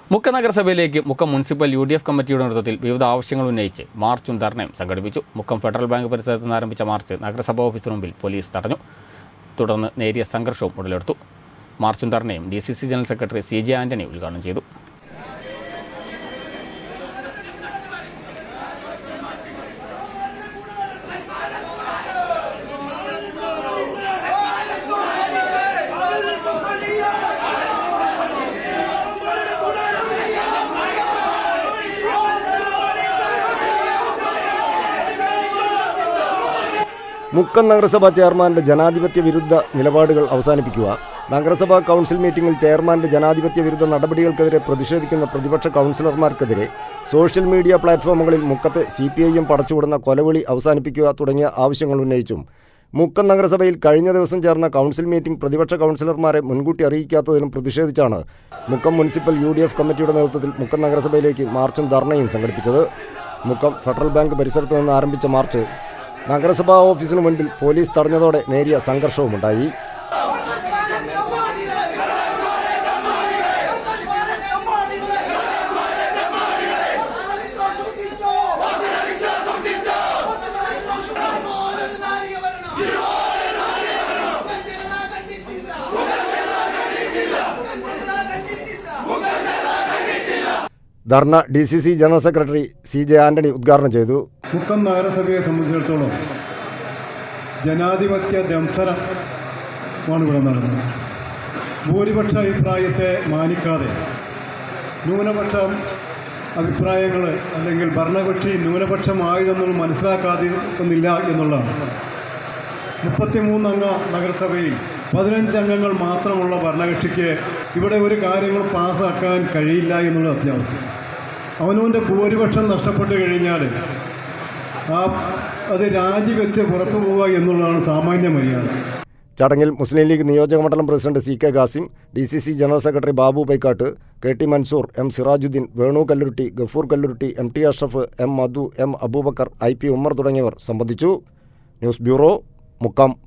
മുക്ക നഗരസഭയിലേക്ക് Mukkam municipal U D F കമ്മിറ്റിയുടെ നേതൃത്വത്തിൽ വിവിധ ആവശ്യങ്ങൾ ഉന്നയിച്ച് മാർച്ചും ധർണയും സംഘടിപ്പിച്ചു മുക്കം ഫെഡറൽ ബാങ്ക് പരിസരത്ത് നിന്ന് ആരംഭിച്ച മാർച്ച് നഗരസഭാ ഓഫീസിന് മുമ്പിൽ പോലീസ് തടഞ്ഞു തുടർന്ന് നേരിയ സംഘർഷവും ഉടലെടുത്തു മാർച്ചും ധർണയും D C C general secretary C J Antony ഉദ്ഘാടനം ചെയ്തു മുക്കം നഗരസഭാ ചെയർമാന്റെ ജനാധിപത്യ വിരുദ്ധ നിലപാടുകൾ അവസാനിപ്പിക്കുക നഗരസഭാ കൗൺസിൽ മീറ്റിംഗിൽ ചെയർമാന്റെ ജനാധിപത്യ വിരുദ്ധ നടപടികൾക്കെതിരെ പ്രതിഷേധിക്കുന്ന പ്രതിപക്ഷ കൗൺസിലർമാർക്കെതിരെ സോഷ്യൽ മീഡിയ പ്ലാറ്റ്ഫോമുകളിൽ മുക്കത്തെ സി പി ഐ എം പടച്ചുവിടുന്ന കൊലവിളി അവസാനിപ്പിക്കുക തുടങ്ങിയ ആവശ്യങ്ങൾ ഉന്നയിച്ചും മുക്കം നഗരസഭയിൽ കഴിഞ്ഞ ദിവസം ചേർന്ന കൗൺസിൽ മീറ്റിംഗ് പ്രതിപക്ഷ കൗൺസിലർമാരെ മുൻകൂട്ടി അറിയിക്കാത്തതിലും പ്രതിഷേധിച്ചാണ് Mukkam municipal U D F കമ്മിറ്റിയുടെ നേതൃത്വത്തിൽ മുക്കം നഗരസഭയിലേക്ക് മാർച്ചും ധർണയും സംഘടിപ്പിച്ചത് മുക്കം ഫെഡറൽ ബാങ്ക് പരിസരത്ത് നിന്ന് ആരംഭിച്ച മാർച്ച് നഗരസഭാ ഓഫീസിന് മുൻപിൽ പോലീസ് തടഞ്ഞതോടെ നേരിയ സംഘർഷവുമുണ്ടായി ധർണ D C C general secretary C J Antony ഉദ്ഘാടനം ചെയ്തു മുക്കം നഗരസഭയെ സംബന്ധിച്ചിടത്തോളം ജനാധിപത്യ ദംസനമാണ് ഇവിടെ നടന്നത് ഭൂരിപക്ഷ അഭിപ്രായത്തെ മാനിക്കാതെ ന്യൂനപക്ഷം അഭിപ്രായങ്ങൾ അല്ലെങ്കിൽ ഭരണകക്ഷി ന്യൂനപക്ഷമായതെന്നുള്ള മനസ്സിലാക്കാതിരിക്കുന്നില്ല എന്നുള്ളതാണ് മുപ്പത്തിമൂന്നംഗ നഗരസഭയിൽ പതിനഞ്ച് അംഗങ്ങൾ മാത്രമുള്ള ഭരണകക്ഷിക്ക് ഇവിടെ ഒരു കാര്യങ്ങൾ പാസ്സാക്കാൻ കഴിയില്ല എന്നുള്ള അത്യാവശ്യം അവനവൻ്റെ ഭൂരിപക്ഷം നഷ്ടപ്പെട്ട് കഴിഞ്ഞാൽ ആ അത് രാജിവെച്ച് പുറത്തു പോവുക എന്നുള്ളതാണ് സാമാന്യ മര്യാദ ചടങ്ങിൽ മുസ്ലിം ലീഗ് നിയോജക മണ്ഡലം president C K Khasim D C C general secretary Babu Paikkattu K T Mansoor M Sirajuddin Venu Kalluruti Gafoor Kalluruti M T Ashraf M Madhu M Aboobacker I P Ummer തുടങ്ങിയവർ സംബന്ധിച്ചു ന്യൂസ് ബ്യൂറോ മുക്കം